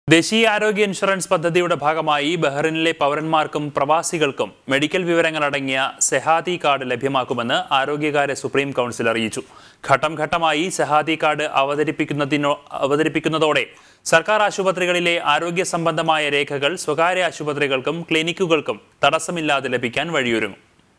ദേശീയ ആരോഗ്യ ഇൻഷുറൻസ് പദ്ധതിയുടെ ഭാഗമായി ബഹ്റിനിലെ പൗരന്മാർക്കും പ്രവാസികൾക്കും മെഡിക്കൽ വിവരങ്ങൾ അടങ്ങിയ സെഹാദി കാർഡ് ലഭ്യമാക്കുമെന്ന് ആരോഗ്യകാര്യ സുപ്രീം കൗൺസിൽ അറിയിച്ചു ഘട്ടം ഘട്ടമായി സെഹാദി കാർഡ് അവതരിപ്പിക്കുന്നതിനോ അവതരിപ്പിക്കുന്നതോടെ സർക്കാർ ആശുപത്രികളിലെ ആരോഗ്യ സംബന്ധമായ രേഖകൾ സ്വകാര്യ ആശുപത്രികൾക്കും ക്ലിനിക്കുകൾക്കും തടസ്സമില്ലാതെ ലഭിക്കാൻ വഴിയൊരുങ്ങും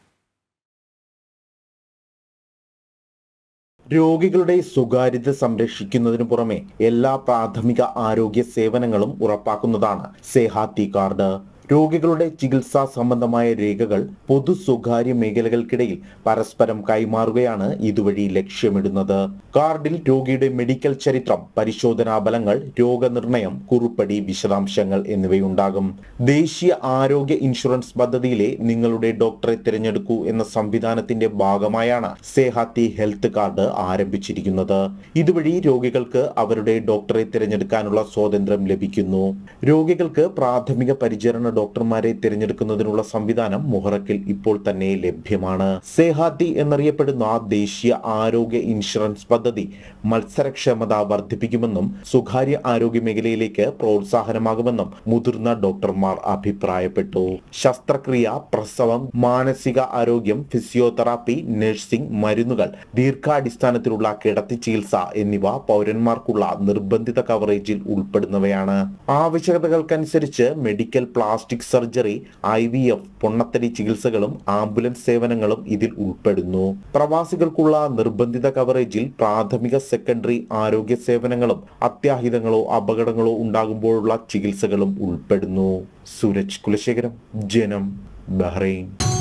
രോഗികളുടെ സ്വകാര്യത സംരക്ഷിക്കുന്നതിനു പുറമെ എല്ലാ പ്രാഥമിക ആരോഗ്യ സേവനങ്ങളും ഉറപ്പാക്കുന്നതാണ് സെഹാത്തി കാർഡ് രോഗികളുടെ ചികിത്സാ സംബന്ധമായ രേഖകൾ പൊതു സ്വകാര്യ മേഖലകൾക്കിടയിൽ പരസ്പരം കൈമാറുകയാണ് ഇതുവഴി ലക്ഷ്യമിടുന്നത് കാർഡിൽ രോഗിയുടെ മെഡിക്കൽ ചരിത്രം പരിശോധനാ ഫലങ്ങൾ രോഗനിർണയം കുറിപ്പടി വിശദാംശങ്ങൾ എന്നിവയുണ്ടാകും ദേശീയ ആരോഗ്യ ഇൻഷുറൻസ് പദ്ധതിയിലെ നിങ്ങളുടെ ഡോക്ടറെ തിരഞ്ഞെടുക്കൂ എന്ന സംവിധാനത്തിന്റെ ഭാഗമായാണ് സെഹാത്തി ഹെൽത്ത് കാർഡ് ആരംഭിച്ചിരിക്കുന്നത് ഇതുവഴി രോഗികൾക്ക് അവരുടെ ഡോക്ടറെ തിരഞ്ഞെടുക്കാനുള്ള സ്വാതന്ത്ര്യം ലഭിക്കുന്നു രോഗികൾക്ക് പ്രാഥമിക പരിചരണ ഡോക്ടർമാരെ തിരഞ്ഞെടുക്കുന്നതിനുള്ള സംവിധാനം മുഹറക്കിൽ ഇപ്പോൾ തന്നെ ലഭ്യമാണ് സെഹാത്തി എന്നറിയപ്പെടുന്ന ദേശീയ ആരോഗ്യ ഇൻഷുറൻസ് പദ്ധതി മത്സരക്ഷമത വർദ്ധിപ്പിക്കുമെന്നും സ്വകാര്യ ആരോഗ്യ മേഖലയിലേക്ക് പ്രോത്സാഹനമാകുമെന്നും മുതിർന്ന ഡോക്ടർമാർ അഭിപ്രായപ്പെട്ടു ശസ്ത്രക്രിയ പ്രസവം മാനസിക ആരോഗ്യം ഫിസിയോതെറാപ്പി നഴ്സിംഗ് മരുന്നുകൾ ദീർഘാടിസ്ഥാനത്തിലുള്ള കിടത്തി ചികിത്സ എന്നിവ പൗരന്മാർക്കുള്ള നിർബന്ധിത കവറേജിൽ ഉൾപ്പെടുന്നവയാണ് ആവശ്യകതകൾക്കനുസരിച്ച് medical plastic surgery I V F പൊണ്ണത്തടി ചികിത്സകളും ആംബുലൻസ് സേവനങ്ങളും ഇതിൽ ഉൾപ്പെടുന്നു പ്രവാസികൾക്കുള്ള നിർബന്ധിത കവറേജിൽ പ്രാഥമിക സെക്കൻഡറി ആരോഗ്യ സേവനങ്ങളും അത്യാഹിതങ്ങളോ അപകടങ്ങളോ ഉണ്ടാകുമ്പോഴുള്ള ചികിത്സകളും ഉൾപ്പെടുന്നു സൂരജ് കുലശേഖരം ജനം ബഹ്റൈൻ